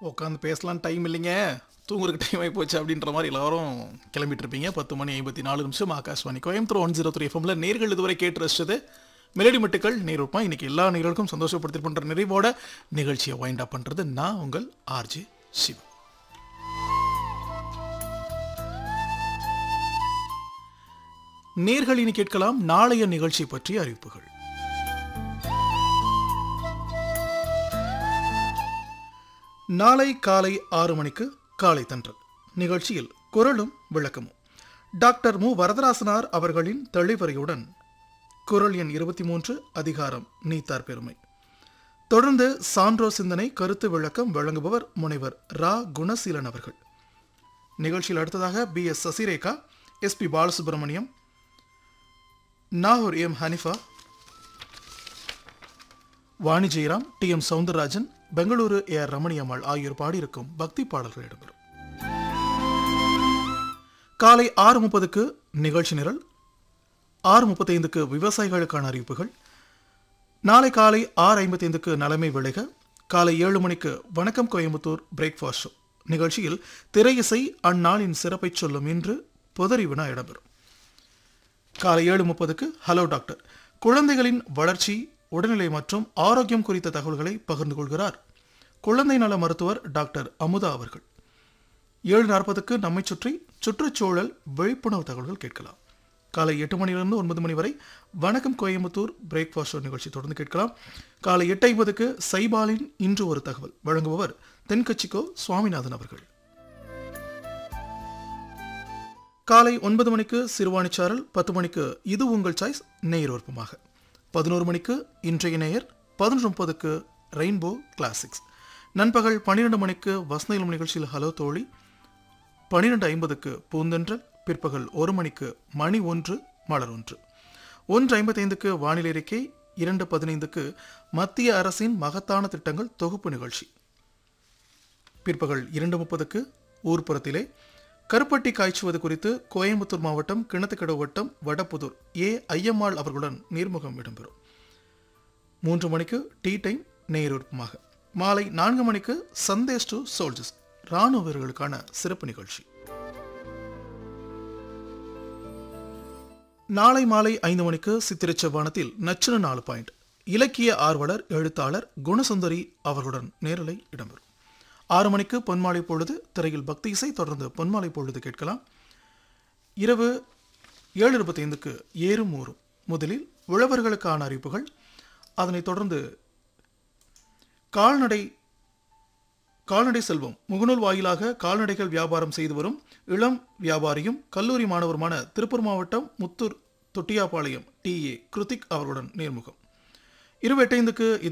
உட்காந்து பேசலாம் டைம் இல்லைங்க தூங்குறதுக்கு டைம் ஆகி போச்சு அப்படின்ற மாதிரி எல்லாரும் கிளம்பிட்டு இருப்பீங்க பத்து மணி ஐம்பத்தி நாலு நிமிஷம் Akashvani Coimbatore one zero three எஃப்எம்ல நேர்கள் இதுவரை கேட்டு ரசிச்சது மெலடி மட்டுக்கள் நேருப்பா இன்னைக்கு எல்லா நேர்களுக்கும் சந்தோஷப்படுத்தி பண்ற நிறைவோட நிகழ்ச்சியை வைண்ட் அப் பண்றது நான் உங்கள் ஆர்ஜே சிவா நேர்கள் இனி கேட்கலாம் நாளைய நிகழ்ச்சி பற்றிய அறிவிப்புகள் நாளை காலை ஆறு மணிக்கு காலை தன்றல் நிகழ்ச்சியில் குரலும் விளக்கமும் டாக்டர் மு வரதராசனார் அவர்களின் தெளிவரையுடன் குரல் எண் இருபத்தி மூன்று அதிகாரம் நீத்தார் பெருமை தொடர்ந்து சான்றோ சிந்தனை கருத்து விளக்கம் வழங்குபவர் முனைவர் ரா குணசீலன் அவர்கள் நிகழ்ச்சியில் அடுத்ததாக P S Sasirekha S P Balasubramaniam Nagore M Hanifa Vani Jayaram T M Soundararajan Bengaluru A R Ramaniammal ஆகியோர் பாடியிருக்கும் பக்தி பாடல்கள் இடம்பெறும் காலை ஆறு முப்பதுக்கு நிகழ்ச்சி நிரல் ஆறு முப்பத்தைந்துக்கு விவசாயிகளுக்கான அறிவிப்புகள் நாளை காலை ஆறு ஐம்பத்தைந்துக்கு நலமை விளைக காலை ஏழு மணிக்கு வணக்கம் கோயம்புத்தூர் பிரேக்ஃபாஸ்ட் ஷோ நிகழ்ச்சியில் திரையிசை அந்நாளின் சிறப்பை சொல்லும் இன்று புதறி வினா இடம்பெறும் காலை ஏழு முப்பதுக்கு ஹலோ டாக்டர் குழந்தைகளின் வளர்ச்சி உடல்நிலை மற்றும் ஆரோக்கியம் குறித்த தகவல்களை பகிர்ந்து கொள்கிறார் குழந்தை நல மருத்துவர் டாக்டர் அமுதா அவர்கள் ஏழு நாற்பதுக்கு நம்மை சுற்றி சுற்றுச்சூழல் விழிப்புணர்வு தகவல்கள் கேட்கலாம் காலை எட்டு மணியிலிருந்து ஒன்பது மணி வரை வணக்கம் கோயம்புத்தூர் பிரேக்ஃபாஸ்ட் ஷோ நிகழ்ச்சி தொடர்ந்து கேட்கலாம் காலை எட்டு ஐம்பதுக்கு சைபாலின் இன்று ஒரு தகவல் வழங்குபவர் தென்கட்சிக்கோ சுவாமிநாதன் அவர்கள் காலை ஒன்பது மணிக்கு சிறுவாணிச்சாரல் பத்து மணிக்கு இது உங்கள் சாய்ஸ் நேயர் விருப்பமாக பதினோரு மணிக்கு இன்றைய நேயர் பதினொன்று முப்பதுக்கு ரெயின்போ கிளாசிக்ஸ் நண்பகல் பன்னிரெண்டு மணிக்கு வசந்தயிலும் நிகழ்ச்சியில் ஹலோ தோழி பன்னிரெண்டு ஐம்பதுக்கு பூந்தென்றல் பிற்பகல் ஒரு மணிக்கு மணி ஒன்று மலர் ஒன்று ஒன்று ஐம்பத்தைந்துக்கு வானிலை அறிக்கை இரண்டு பதினைந்துக்கு மத்திய அரசின் மகத்தான திட்டங்கள் தொகுப்பு நிகழ்ச்சி பிற்பகல் இரண்டு முப்பதுக்கு ஊர்ப்புறத்திலே கருப்பட்டி காய்ச்சுவது குறித்து கோயம்புத்தூர் மாவட்டம் கிணத்துக்கடவு வட்டம் வடப்புதூர் ஏ ஐயம்மாள் அவர்களுடன் நேர்முகம் இடம்பெறும் மூன்று மணிக்கு டீ டைம் நேருப்பமாக மாலை நான்கு மணிக்கு சந்தேஷ் டு சோல்ஜர்ஸ் ராணுவ வீரர்களுக்கான சிறப்பு நிகழ்ச்சி நாளை மாலை ஐந்து மணிக்கு சித்திரச்சவானத்தில் நச்சின நாலு பாயிண்ட் இலக்கிய ஆர்வலர் எழுத்தாளர் குணசுந்தரி அவர்களுடன் நேரலை இடம்பெறும் ஆறு மணிக்கு பொன்மாலை பொழுது திரையில் பக்தி இசை தொடர்ந்து பொன்மாலை பொழுது கேட்கலாம் இரவு ஏழு இருபத்தைந்துக்கு ஏறும் ஊரும் முதலில் உழவர்களுக்கான அறிவிப்புகள் அதனைத் தொடர்ந்து கால்நடை கால்நடை செல்வம் முகநூல் வாயிலாக கால்நடைகள் வியாபாரம் செய்து வரும் இளம் வியாபாரியும் கல்லூரி மாணவருமான திருப்பூர் மாவட்டம் முத்தூர் தொட்டியாபாளையம் டி ஏ கிருத்திக் அவர்களுடன் நேர்முகம் இருபத்தைந்துக்கு